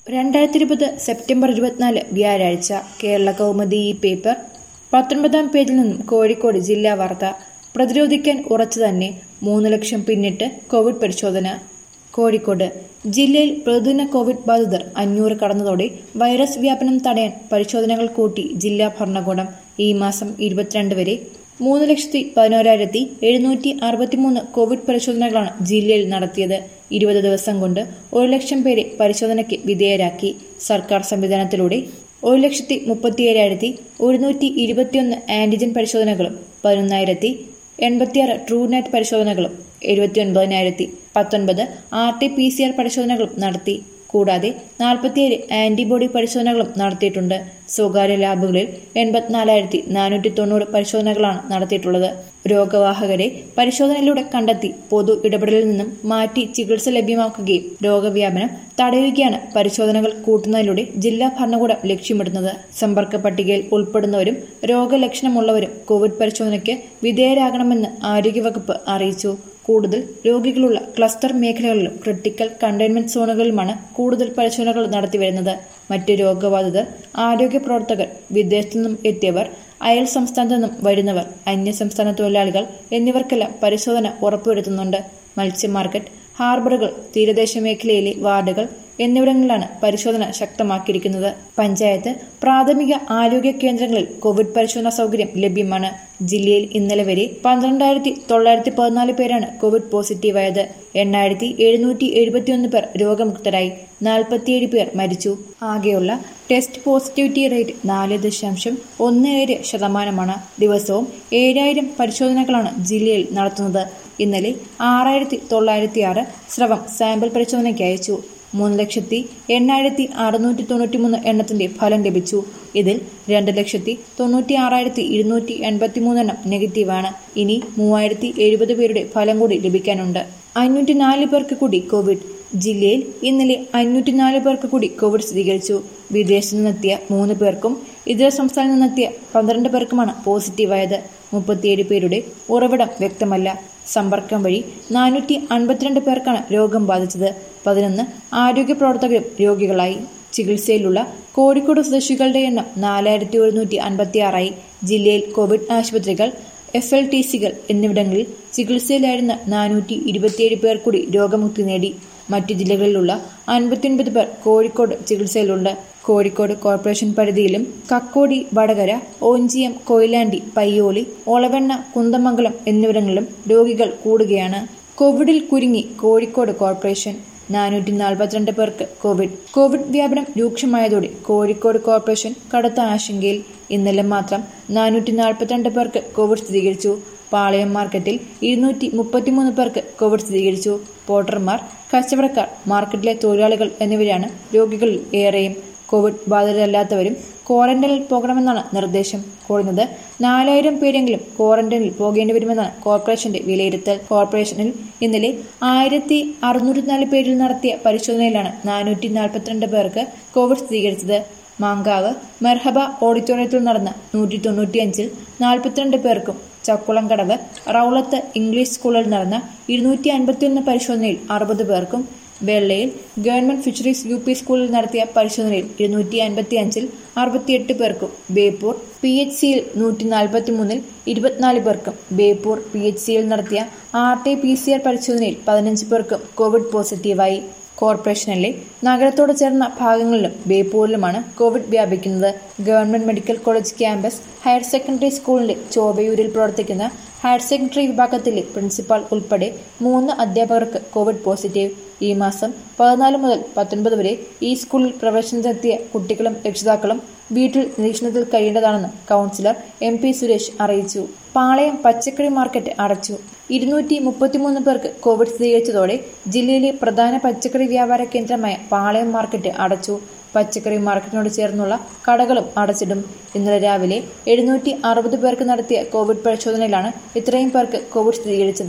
രണ്ടായിരത്തി ഇരുപത് സെപ്റ്റംബർ ഇരുപത്തിനാല് വ്യാഴാഴ്ച കേരള കൗമുദി ഈ പേപ്പർ പത്തൊൻപതാം പേജിൽ നിന്നും കോഴിക്കോട് ജില്ലാ വാർത്ത പ്രതിരോധിക്കാൻ ഉറച്ചു തന്നെ മൂന്ന് ലക്ഷം പിന്നിട്ട് കോവിഡ് പരിശോധന കോഴിക്കോട് ജില്ലയിൽ പ്രതിദിന കോവിഡ് ബാധിതർ അഞ്ഞൂറ് കടന്നതോടെ വൈറസ് വ്യാപനം തടയാൻ പരിശോധനകൾ കൂട്ടി ജില്ലാ ഭരണകൂടം ഈ മാസം ഇരുപത്തിരണ്ട് വരെ മൂന്ന് ലക്ഷത്തി പതിനോരായിരത്തി എഴുന്നൂറ്റി അറുപത്തിമൂന്ന് കോവിഡ് പരിശോധനകളാണ് ജില്ലയിൽ നടത്തിയത് ഇരുപത് ദിവസം കൊണ്ട് ഒരു ലക്ഷം പേരെ പരിശോധനയ്ക്ക് വിധേയരാക്കി സർക്കാർ സംവിധാനത്തിലൂടെ ഒരു ലക്ഷത്തി മുപ്പത്തിയേഴായിരത്തി ഒരുന്നൂറ്റി ഇരുപത്തിയൊന്ന് ആന്റിജൻ പരിശോധനകളും പതിനൊന്നായിരത്തി എൺപത്തിയാറ് ട്രൂനെറ്റ് പരിശോധനകളും എഴുപത്തി ഒൻപതിനായിരത്തി പത്തൊൻപത് R T P C R പരിശോധനകളും നടത്തി കൂടാതെ നാൽപ്പത്തിയേഴ് ആന്റിബോഡി പരിശോധനകളും നടത്തിയിട്ടുണ്ട് സ്വകാര്യ ലാബുകളിൽ എൺപത്തിനാലായിരത്തി നാനൂറ്റി തൊണ്ണൂറ് പരിശോധനകളാണ് നടത്തിയിട്ടുള്ളത് രോഗവാഹകരെ പരിശോധനയിലൂടെ കണ്ടെത്തി പൊതു ഇടപെടലിൽ നിന്നും മാറ്റി ചികിത്സ ലഭ്യമാക്കുകയും രോഗവ്യാപനം തടയുകയാണ് പരിശോധനകൾ കൂട്ടുന്നതിലൂടെ ജില്ലാ ഭരണകൂടം ലക്ഷ്യമിടുന്നത് സമ്പർക്ക പട്ടികയിൽ ഉൾപ്പെടുന്നവരും രോഗലക്ഷണമുള്ളവരും കോവിഡ് പരിശോധനയ്ക്ക് വിധേയരാകണമെന്ന് ആരോഗ്യവകുപ്പ് അറിയിച്ചു കൂടുതൽ രോഗികളുള്ള ക്ലസ്റ്റർ മേഖലകളിലും ക്രിട്ടിക്കൽ കണ്ടെയ്ൻമെന്റ് സോണുകളിലുമാണ് കൂടുതൽ പരിശോധനകൾ നടത്തിവരുന്നത് മറ്റ് രോഗബാധിതർ ആരോഗ്യ പ്രവർത്തകർ വിദേശത്തു നിന്നും എത്തിയവർ അയൽ സംസ്ഥാനത്തു നിന്നും വരുന്നവർ അന്യസംസ്ഥാന തൊഴിലാളികൾ എന്നിവർക്കെല്ലാം പരിശോധന ഉറപ്പുവരുത്തുന്നുണ്ട് മത്സ്യ മാർക്കറ്റ് ഹാർബറുകൾ തീരദേശ മേഖലയിലെ വാർഡുകൾ എന്നിവിടങ്ങളിലാണ് പരിശോധന ശക്തമാക്കിയിരിക്കുന്നത് പഞ്ചായത്ത് പ്രാഥമിക ആരോഗ്യ കേന്ദ്രങ്ങളിൽ കോവിഡ് പരിശോധനാ സൗകര്യം ലഭ്യമാണ് ജില്ലയിൽ ഇന്നലെ വരെ പന്ത്രണ്ടായിരത്തി തൊള്ളായിരത്തി പതിനാല് പേരാണ് കോവിഡ് പോസിറ്റീവായത് എണ്ണായിരത്തി എഴുന്നൂറ്റി എഴുപത്തിയൊന്ന് പേർ രോഗമുക്തരായി നാൽപ്പത്തിയേഴ് പേർ മരിച്ചു ആകെയുള്ള ടെസ്റ്റ് പോസിറ്റിവിറ്റി റേറ്റ് നാല് ദശാംശം ഒന്ന് ഏഴ് ശതമാനമാണ് ദിവസവും ഏഴായിരം പരിശോധനകളാണ് ജില്ലയിൽ നടത്തുന്നത് ഇന്നലെ ആറായിരത്തി തൊള്ളായിരത്തി ആറ് സ്രവം സാമ്പിൾ പരിശോധനയ്ക്ക് അയച്ചു മൂന്ന് ലക്ഷത്തി എണ്ണായിരത്തി അറുന്നൂറ്റി തൊണ്ണൂറ്റി മൂന്ന് എണ്ണത്തിന്റെ ഫലം ലഭിച്ചു ഇതിൽ രണ്ട് ലക്ഷത്തി തൊണ്ണൂറ്റി ആറായിരത്തി ഇരുന്നൂറ്റി എൺപത്തി മൂന്നെണ്ണം നെഗറ്റീവാണ് ഇനി മൂവായിരത്തി എഴുപത് പേരുടെ ഫലം കൂടി ലഭിക്കാനുണ്ട് അഞ്ഞൂറ്റി നാല് പേർക്ക് കൂടി കോവിഡ് ജില്ലയിൽ ഇന്നലെ അഞ്ഞൂറ്റിനാല് പേർക്ക് കൂടി കോവിഡ് സ്ഥിരീകരിച്ചു വിദേശത്തു നിന്നെത്തിയ മൂന്ന് പേർക്കും ഇതര സംസ്ഥാനത്ത് നിന്നെത്തിയ പന്ത്രണ്ട് പേർക്കുമാണ് പോസിറ്റീവായത് മുപ്പത്തിയേഴ് പേരുടെ ഉറവിടം വ്യക്തമല്ല സമ്പർക്കം വഴി നാനൂറ്റി അൻപത്തിരണ്ട് പേർക്കാണ് രോഗം ബാധിച്ചത് പതിനൊന്ന് ആരോഗ്യ പ്രവർത്തകരും രോഗികളായി ചികിത്സയിലുള്ള കോഴിക്കോട് സ്വദേശികളുടെ എണ്ണം നാലായിരത്തി ഒരുന്നൂറ്റി അൻപത്തി ആറായി ജില്ലയിൽ കോവിഡ് ആശുപത്രികൾ എഫ് എൽ ടി സികൾ എന്നിവിടങ്ങളിൽ ചികിത്സയിലായിരുന്ന നാനൂറ്റി ഇരുപത്തിയേഴ് പേർ കൂടി രോഗമുക്തി നേടി മറ്റു ജില്ലകളിലുള്ള അൻപത്തിയൊൻപത് പേർ കോഴിക്കോട് ചികിത്സയിലുണ്ട് കോഴിക്കോട് കോർപ്പറേഷൻ പരിധിയിലും കക്കോടി വടകര ഓഞ്ചിയം കൊയിലാണ്ടി പയ്യോളി ഒളവെണ്ണ കുന്തമംഗലം എന്നിവിടങ്ങളിലും രോഗികൾ കൂടുകയാണ് കോവിഡിൽ കുരുങ്ങി കോഴിക്കോട് കോർപ്പറേഷൻ നാനൂറ്റി നാൽപ്പത്തിരണ്ട് പേർക്ക് കോവിഡ് കോവിഡ് വ്യാപനം രൂക്ഷമായതോടെ കോഴിക്കോട് കോർപ്പറേഷൻ കടുത്ത ആശങ്കയിൽ ഇന്നലെ മാത്രം നാനൂറ്റി നാൽപ്പത്തിരണ്ട് പേർക്ക് കോവിഡ് സ്ഥിരീകരിച്ചു പാളയം മാർക്കറ്റിൽ ഇരുന്നൂറ്റി മുപ്പത്തിമൂന്ന് പേർക്ക് കോവിഡ് സ്ഥിരീകരിച്ചു പോർട്ടർമാർ കച്ചവടക്കാർ മാർക്കറ്റിലെ തൊഴിലാളികൾ എന്നിവരാണ് രോഗികളിൽ ഏറെയും കോവിഡ് ബാധിതരല്ലാത്തവരും ക്വാറന്റൈനിൽ പോകണമെന്നാണ് നിർദ്ദേശം കുറഞ്ഞത് നാലായിരം പേരെങ്കിലും ക്വാറന്റൈനിൽ പോകേണ്ടി വരുമെന്നാണ് കോർപ്പറേഷന്റെ വിലയിരുത്തൽ കോർപ്പറേഷനിൽ ഇന്നലെ ആയിരത്തി അറുന്നൂറ്റിനാല് പേരിൽ നടത്തിയ പരിശോധനയിലാണ് നാനൂറ്റി നാൽപ്പത്തിരണ്ട് പേർക്ക് കോവിഡ് സ്ഥിരീകരിച്ചത് മാങ്കാവ് മെർഹബ ഓഡിറ്റോറിയത്തിൽ നടന്ന നൂറ്റി തൊണ്ണൂറ്റിയഞ്ചിൽ നാൽപ്പത്തിരണ്ട് പേർക്കും ചക്കുളംകടവ് റൌളത്ത് ഇംഗ്ലീഷ് സ്കൂളിൽ നടന്ന ഇരുന്നൂറ്റി അൻപത്തിയൊന്ന് പരിശോധനയിൽ അറുപത് പേർക്കും Vellayil government fisheries U P സ്കൂളിൽ നടത്തിയ പരിശോധനയിൽ ഇരുന്നൂറ്റി അൻപത്തി അഞ്ചിൽ അറുപത്തിയെട്ട് പേർക്കും ബേപ്പൂർ പി എച്ച് സിയിൽ നൂറ്റി നാൽപ്പത്തി മൂന്നിൽ ഇരുപത്തിനാല് പേർക്കും ബേപ്പൂർ പി എച്ച് സിയിൽ നടത്തിയ R T P C R പരിശോധനയിൽ പതിനഞ്ച് പേർക്കും കോവിഡ് പോസിറ്റീവായി കോർപ്പറേഷനിലെ നഗരത്തോട് ചേർന്ന ഭാഗങ്ങളിലും ബേപ്പൂരിലുമാണ് കോവിഡ് വ്യാപിക്കുന്നത് government medical college campus higher secondary സ്കൂളിന്റെ ചോവയൂരിൽ പ്രവർത്തിക്കുന്ന ഹയർ സെക്കൻഡറി വിഭാഗത്തിലെ പ്രിൻസിപ്പാൾ ഉൾപ്പെടെ മൂന്ന് അധ്യാപകർക്ക് കോവിഡ് പോസിറ്റീവ് ഈ മാസം പതിനാല് മുതൽ പത്തൊൻപത് വരെ ഈ സ്കൂളിൽ പ്രവേശനത്തിനെത്തിയ കുട്ടികളും രക്ഷിതാക്കളും വീട്ടിൽ നിരീക്ഷണത്തിൽ കഴിയേണ്ടതാണെന്ന് കൗൺസിലർ എം പി സുരേഷ് അറിയിച്ചു പാളയം പച്ചക്കറി മാർക്കറ്റ് അടച്ചു ഇരുന്നൂറ്റി മുപ്പത്തിമൂന്ന് പേർക്ക് കോവിഡ് സ്ഥിരീകരിച്ചതോടെ ജില്ലയിലെ പ്രധാന പച്ചക്കറി വ്യാപാര കേന്ദ്രമായ പാളയം മാർക്കറ്റ് അടച്ചു പച്ചക്കറി മാർക്കറ്റിനോട് ചേർന്നുള്ള കടകളും അടച്ചിടും ഇന്നലെ രാവിലെ എഴുന്നൂറ്റി അറുപത് പേർക്ക് നടത്തിയ കോവിഡ് പരിശോധനയിലാണ് ഇത്രയും പേർക്ക് കോവിഡ് സ്ഥിരീകരിച്ചത്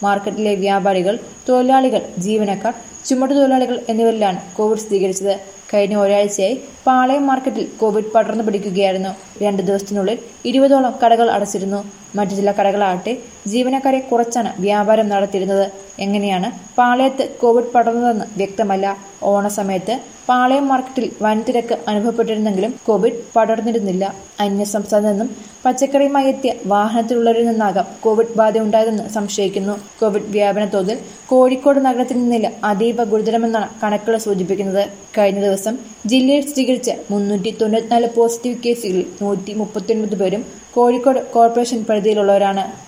മാർക്കറ്റിലെ വ്യാപാരികൾ തൊഴിലാളികൾ ജീവനക്കാർ ചുമട്ടുതൊഴിലാളികൾ എന്നിവരിലാണ് കോവിഡ് സ്ഥിരീകരിച്ചത് കഴിഞ്ഞ ഒരാഴ്ചയായി പാളയം മാർക്കറ്റിൽ കോവിഡ് പടർന്നു പിടിക്കുകയായിരുന്നു രണ്ട് ദിവസത്തിനുള്ളിൽ ഇരുപതോളം കടകൾ അടച്ചിരുന്നു മറ്റു ചില കടകളാകട്ടെ ജീവനക്കാരെ കുറച്ചാണ് വ്യാപാരം നടത്തിയിരുന്നത് എങ്ങനെയാണ് പാളയത്ത് കോവിഡ് പടർന്നതെന്ന് വ്യക്തമല്ല ഓണസമയത്ത് പാളയം മാർക്കറ്റിൽ വൻ തിരക്ക് അനുഭവപ്പെട്ടിരുന്നെങ്കിലും കോവിഡ് പടർന്നിരുന്നില്ല അന്യ സംസ്ഥാനത്ത് നിന്നും പച്ചക്കറിയുമായി എത്തിയ വാഹനത്തിലുള്ളവരിൽ നിന്നാകാം കോവിഡ് ബാധ ഉണ്ടായതെന്ന് സംശയിക്കുന്നു കോവിഡ് വ്യാപന തോതിൽ കോഴിക്കോട് നഗരത്തിന്റെ നില അതീവ ഗുരുതരമെന്നാണ് കണക്കുകൾ സൂചിപ്പിക്കുന്നത് കഴിഞ്ഞ ദിവസം ജില്ലയിൽ സ്ഥിരീകരിച്ച മുന്നൂറ്റി തൊണ്ണൂറ്റിനാല് പോസിറ്റീവ് കേസുകളിൽ നൂറ്റി മുപ്പത്തിയൊൻപത് പേരും കോഴിക്കോട് കോർപ്പറേഷൻ പരിധിയിലുള്ളവരാണ്